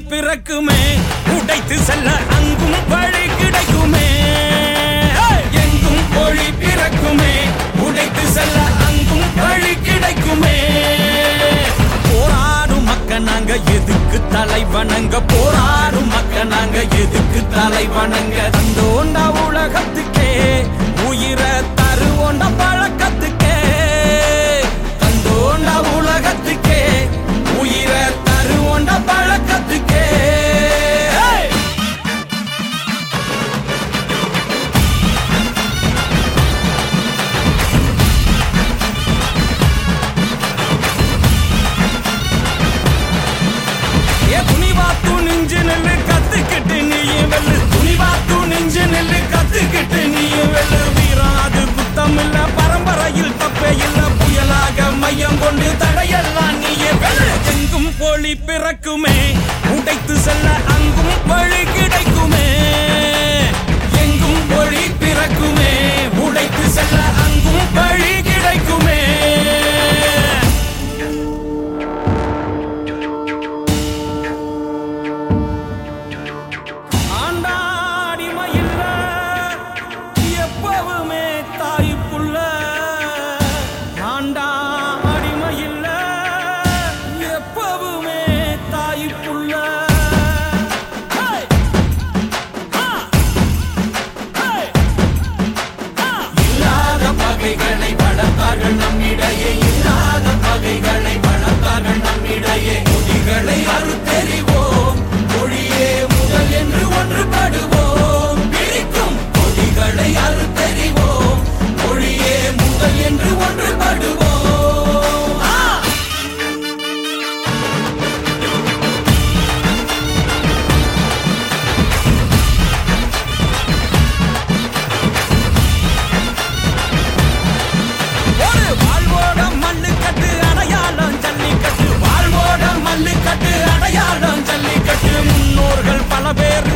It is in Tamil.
பிறக்குமே உடைத்து செல்ல அங்கும் வழி கிடைக்குமே எங்கும் மொழி பிறக்குமே உடைத்து செல்ல அங்கும் வழி கிடைக்குமே போராடும் மக்க நாங்க எதுக்கு தலை வணங்க போராடும் மக்க நாங்க எதுக்கு தலை வணங்க தந்தோண்டா உலகத்துக்கே உயிரை தருவோண்டா பழக்கத்துக்கே தந்தோண்டா உலகத்துக்கே உயிரை தருவோண்டா பழக்கத்துக்கே Hey! ஏ துணிவா துணிஞ்சு நெல்லு கத்துக்கிட்டு நீயும் வெல்லு துணிவா துணிஞ்சு நெல்லு கத்துக்கிட்டு நீயும் வெல்லு வீரம் அது குத்தம் இல்ல பரம்பரையில் தப்பே இல்ல புயலாக மையம் கொண்டு தடையெல்லாம் நீயே வெல்லு எங்கும் கோழி பிறக்குமே உடைத்து செல்ல அங்கும் வழி கிடைக்குமே எங்கும் ஒளி பிறக்குமே உடைத்து செல்ல அங்கும் வழி கிடைக்குமே ஆண்டாடிமையில்ல எப்பவுமே தாய் புள்ள ஆண்டாடிமையில்ல எப்பவுமே தாய் புள்ள Hey! Ha! Hey! Ha! இல்லாத பகைகளை வளர்த்தார்கள் நம்மிடையே இல்லாத பகைகளை வளர்த்தார்கள் நம்மிடையே மொழிகளை அறுத்தெறிவோம் மொழியே முதல் என்று ஒன்றுபடுவோம் பிரிக்கும் மொழிகளை அறுத்தெறிவோம் மொழியே முதல் என்று ஒன்றுபடுவோம் ஆ! ஒரு வாழ்வோட மல்லு கட்டு அடையாளம் ஜல்லிக்கட்டு வாழ்வோட மல்லு கட்டு அடையாளம் ஜல்லிக்கட்டு முன்னோர்கள் பல பேர்